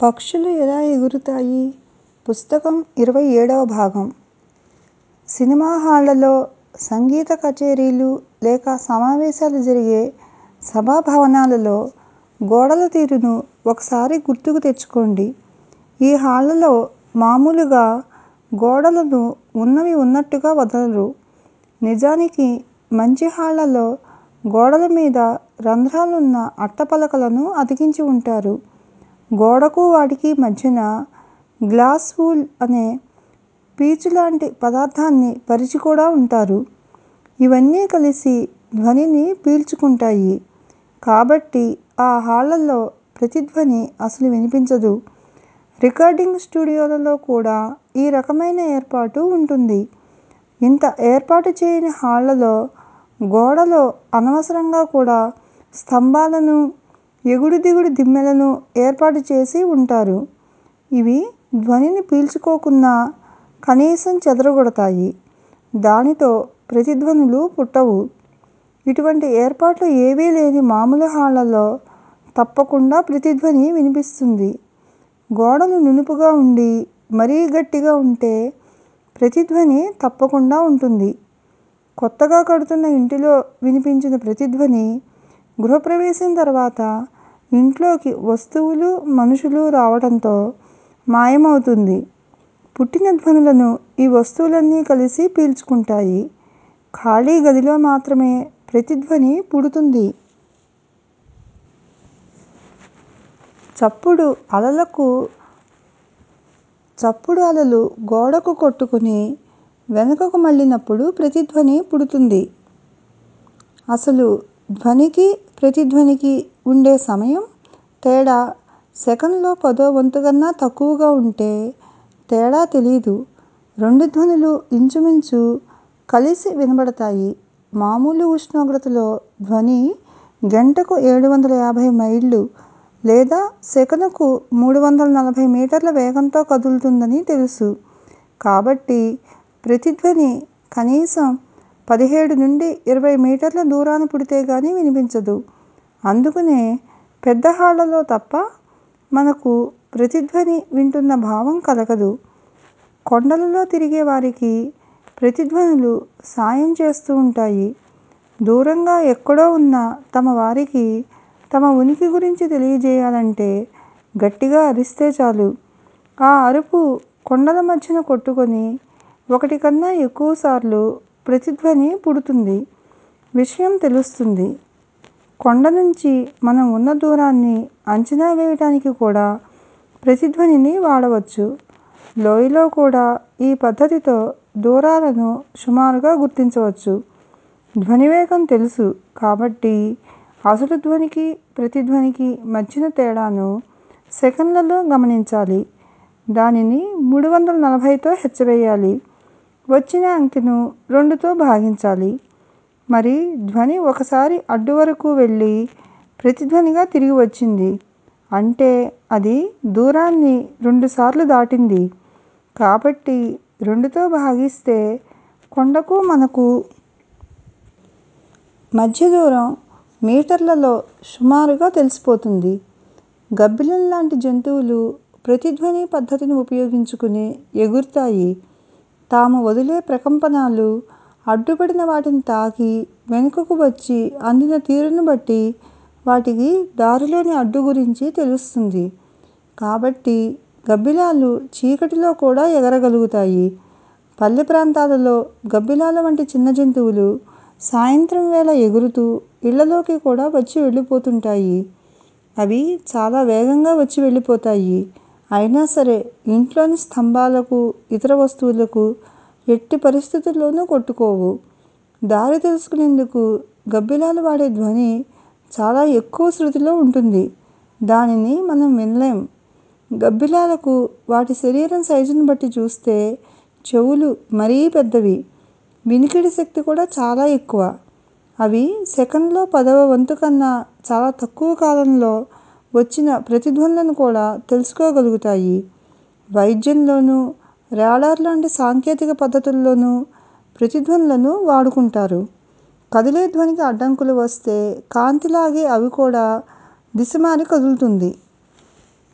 పక్షులు ఎలా ఎగురుతాయి పుస్తకం ఇరవై ఏడవ భాగం సినిమా హాళ్లలో సంగీత కచేరీలు లేక సమావేశాలు జరిగే సభా భవనాలలో గోడల తీరును ఒకసారి గుర్తుకు తెచ్చుకోండి. ఈ హాళ్లలో మామూలుగా గోడలను ఉన్నవి ఉన్నట్టుగా వదలరు. నిజానికి మంచి హాళ్లలో గోడల మీద రంధ్రాలున్న అట్టపలకలను అతికించి ఉంటారు. గోడకు వాటికి మధ్యన గ్లాస్ వూల్ అనే పీచులాంటి పదార్థాన్ని పరిచి కూడా ఉంటారు. ఇవన్నీ కలిసి ధ్వనిని పీల్చుకుంటాయి. కాబట్టి ఆ హాళ్లలో ప్రతిధ్వని అసలు వినిపించదు. రికార్డింగ్ స్టూడియోలలో కూడా ఈ రకమైన ఏర్పాటు ఉంటుంది. ఇంత ఏర్పాటు చేయని హాళ్లలో గోడలో అనవసరంగా కూడా స్తంభాలను, ఎగుడు దిగుడు దిమ్మెలను ఏర్పాటు చేసి ఉంటారు. ఇవి ధ్వనిని పీల్చుకోకున్నా కనీసం చెదరగొడతాయి. దానితో ప్రతిధ్వనులు పుట్టవు. ఇటువంటి ఏర్పాట్లు ఏవీ లేని మామూలు హాళ్లలో తప్పకుండా ప్రతిధ్వని వినిపిస్తుంది. గోడలు నునుపుగా ఉండి మరీ గట్టిగా ఉంటే ప్రతిధ్వని తప్పకుండా ఉంటుంది. కొత్తగా కడుతున్న ఇంటిలో వినిపించిన ప్రతిధ్వని గృహప్రవేశం తర్వాత ఇంట్లోకి వస్తువులు, మనుషులు రావడంతో మాయమవుతుంది. పుట్టిన ధ్వనులను ఈ వస్తువులన్నీ కలిసి పీల్చుకుంటాయి. ఖాళీ గదిలో మాత్రమే ప్రతిధ్వని పుడుతుంది. చప్పుడు అలలకు చప్పుడు అలలు గోడకు కొట్టుకుని వెనుకకు మళ్లినప్పుడు ప్రతిధ్వని పుడుతుంది. అసలు ధ్వనికి, ప్రతిధ్వనికి ఉండే సమయం తేడా సెకనులో పదో వంతుకన్నా తక్కువగా ఉంటే తేడా తెలీదు. రెండు ధ్వనులు ఇంచుమించు కలిసి వినబడతాయి. మామూలు ఉష్ణోగ్రతలో ధ్వని గంటకు ఏడు వందల యాభై మైళ్లు లేదా సెకనుకు మూడు వందల నలభై మీటర్ల వేగంతో కదులుతుందని తెలుసు. కాబట్టి ప్రతిధ్వని కనీసం పదిహేడు నుండి ఇరవై మీటర్ల దూరాన పుడితే గానీ వినిపించదు. అందుకనే పెద్ద హాళ్లలో తప్ప మనకు ప్రతిధ్వని వింటున్న భావం కలగదు. కొండలలో తిరిగే వారికి ప్రతిధ్వనులు సాయం చేస్తూ ఉంటాయి. దూరంగా ఎక్కడో ఉన్న తమ వారికి తమ ఉనికి గురించి తెలియజేయాలంటే గట్టిగా అరిస్తే చాలు. ఆ అరుపు కొండల మధ్యన కొట్టుకుని ఒకటి కన్నా ఎక్కువసార్లు ప్రతిధ్వని పుడుతుంది. విషయం తెలుస్తుంది. కొండ నుంచి మనం ఉన్న దూరాన్ని అంచనా వేయటానికి కూడా ప్రతిధ్వనిని వాడవచ్చు. లోయలో కూడా ఈ పద్ధతితో దూరాలను సుమారుగా గుర్తించవచ్చు. ధ్వనివేగం తెలుసు కాబట్టి అసలు ధ్వనికి, ప్రతిధ్వనికి మధ్యన తేడాను సెకన్లలో గమనించాలి. దానిని మూడు వందల నలభైతో హెచ్చవేయాలి. వచ్చిన అంకెను రెండుతో భాగించాలి. మరి ధ్వని ఒకసారి అడ్డు వరకు వెళ్లి ప్రతిధ్వనిగా తిరిగి వచ్చింది అంటే అది దూరాన్ని రెండుసార్లు దాటింది. కాబట్టి రెండుతో భాగిస్తే కొండకు మనకు మధ్య దూరం మీటర్లలో సుమారుగా తెలిసిపోతుంది. గబ్బిలం లాంటి జంతువులు ప్రతిధ్వని పద్ధతిని ఉపయోగించుకుని ఎగురుతాయి. తాము వదిలే ప్రకంపనాలు అడ్డుపడిన వాటిని తాకి వెనుకకు వచ్చి అందిన తీరును బట్టి వాటికి దారిలోని అడ్డు గురించి తెలుస్తుంది. కాబట్టి గబ్బిలాలు చీకటిలో కూడా ఎగరగలుగుతాయి. పల్లె ప్రాంతాలలో గబ్బిలాల వంటి చిన్న జంతువులు సాయంత్రం వేళ ఎగురుతూ ఇళ్లలోకి కూడా వచ్చి వెళ్లిపోతుంటాయి. అవి చాలా వేగంగా వచ్చి వెళ్లిపోతాయి. అయినా సరే ఇంట్లోని స్తంభాలకు, ఇతర వస్తువులకు ఎట్టి పరిస్థితుల్లోనూ కొట్టుకోవు. దారి తెలుసుకునేందుకు గబ్బిలాలు వాడే ధ్వని చాలా ఎక్కువ శృతిలో ఉంటుంది. దానిని మనం వినలేం. గబ్బిలాలకు వాటి శరీరం సైజును బట్టి చూస్తే చెవులు మరీ పెద్దవి. వినికిడి శక్తి కూడా చాలా ఎక్కువ. అవి సెకనులో పదవ వంతు కన్నా చాలా తక్కువ కాలంలో వచ్చిన ప్రతిధ్వనులను కూడా తెలుసుకోగలుగుతాయి. వైద్యంలోనూ, రాడార్ లాంటి సాంకేతిక పద్ధతుల్లోనూ ప్రతిధ్వనులను వాడుకుంటారు. కదిలే ధ్వనికి అడ్డంకులు వస్తే కాంతి లాగే అవి కూడా దిశ మారి కదులుతుంది.